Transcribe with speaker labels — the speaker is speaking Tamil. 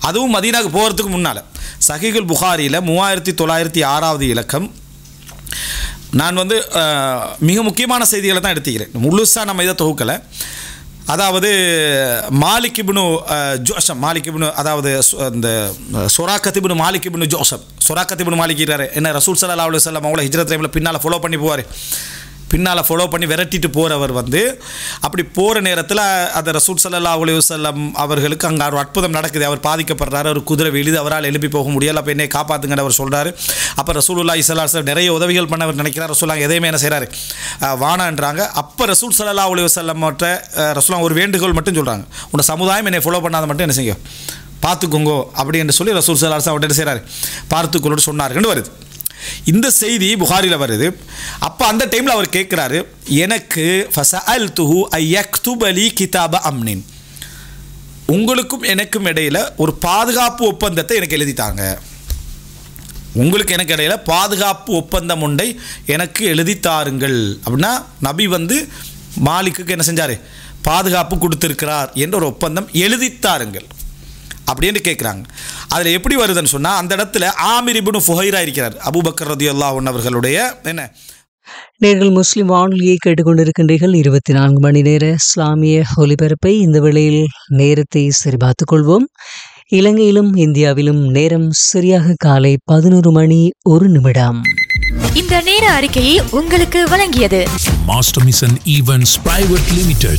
Speaker 1: அதுவும் மதீனாவுக்கு போகிறதுக்கு முன்னால் சஹிகுல் புகாரியில் மூவாயிரத்தி தொள்ளாயிரத்தி ஆறாவது இலக்கம் நான் வந்து அஹ், மிக முக்கியமான செய்திகளை தான் எடுத்துக்கிறேன் முழுசாக நம்ம இதை தொகுக்கலை அதாவது மாலிக் இப்னு அஹ், ஜோசம் மாலிக் இப்னு அதாவது சு- இந்த Suraqah ibn Malik ibn Joseph Suraqah ibn Malik இருக்காரு என்ன ரசூல் சல்லா அலுவலி சொல்லம் அவங்கள ஹிஜ்ரத் டைமில் பின்னால் ஃபாலோ பண்ணி போவார் பின்னால் ஃபாலோ பண்ணி விரட்டிட்டு போகிறவர் வந்து அப்படி போகிற நேரத்தில் அந்த ரசூல் சல்லா அலி வல்லம் அவர்களுக்கு அங்கே ஒரு அற்புதம் நடக்குது அவர் பாதிக்கப்படுறாரு ஒரு குதிரை விழுது அவரால் எழுப்பி போக முடியல அப்போ என்னை காப்பாற்றுங்கன்னு அவர் சொல்கிறாரு அப்போ ரசூலுல்லா இஸ்லாஸ் நிறைய உதவிகள் பண்ண அவர் நினைக்கிறார் ரசூலாங்க எதையுமே என்ன செய்கிறாரு வானான்றாங்க அப்போ ரசூல் சல்லா அலி வல்லமற்ற ரசூலாம் ஒரு வேண்டுகோள் மட்டும் சொல்கிறாங்க உன்னோட சமுதாயம் என்னை ஃபாலோ பண்ணாத மட்டும் என்ன செய்யுங்க பார்த்துக்கோங்கோ அப்படி என்று சொல்லி ரசூல் சல்லாஸ் அவர்கிட்ட என்ன செய்கிறாரு பார்த்துக்கொள்ளு சொன்னாருன்னு வருது இந்த செய்தி புகாரில் வருது அப்போ அந்த டைமில் அவர் கேட்குறாரு எனக்கு ஃபசஅல் துஹு ஐயக்துபலி கிதாப அம்னின் உங்களுக்கும் எனக்கும் இடையில் ஒரு பாதுகாப்பு ஒப்பந்தத்தை எனக்கு எழுதித்தாங்க உங்களுக்கு எனக்கு இடையில பாதுகாப்பு ஒப்பந்தம் ஒன்றை எனக்கு எழுதி தாருங்கள் அப்படின்னா நபி வந்து மாலிக்குக்கு என்ன செஞ்சார் பாதுகாப்பு கொடுத்திருக்கிறார் என்ற ஒரு ஒப்பந்தம் எழுதித்தாருங்கள் அப்படின்னு கேட்குறாங்க அதில் எப்படி வருதுன்னு சொன்னால் அந்த இடத்துல ஆமிர் இப்னு ஃபுஹைரா இருக்கிறார் அபூபக்கர் ரதியுல்லா அவர்களுடைய என்ன
Speaker 2: நேர்கள் முஸ்லிம் வானொலியை கேட்டுக்கொண்டிருக்கின்றீர்கள் இருபத்தி நான்கு மணி நேர இஸ்லாமிய ஒலிபரப்பை இந்த வேளையில் நேரத்தை சரிபார்த்துக் கொள்வோம் இலங்கையிலும் இந்தியாவிலும் நேரம் சரியாக காலை பதினோரு மணி ஒரு நிமிடம்
Speaker 3: இந்த நேர அறிக்கையை உங்களுக்கு வழங்கியது
Speaker 4: Master Mission Events Private Limited.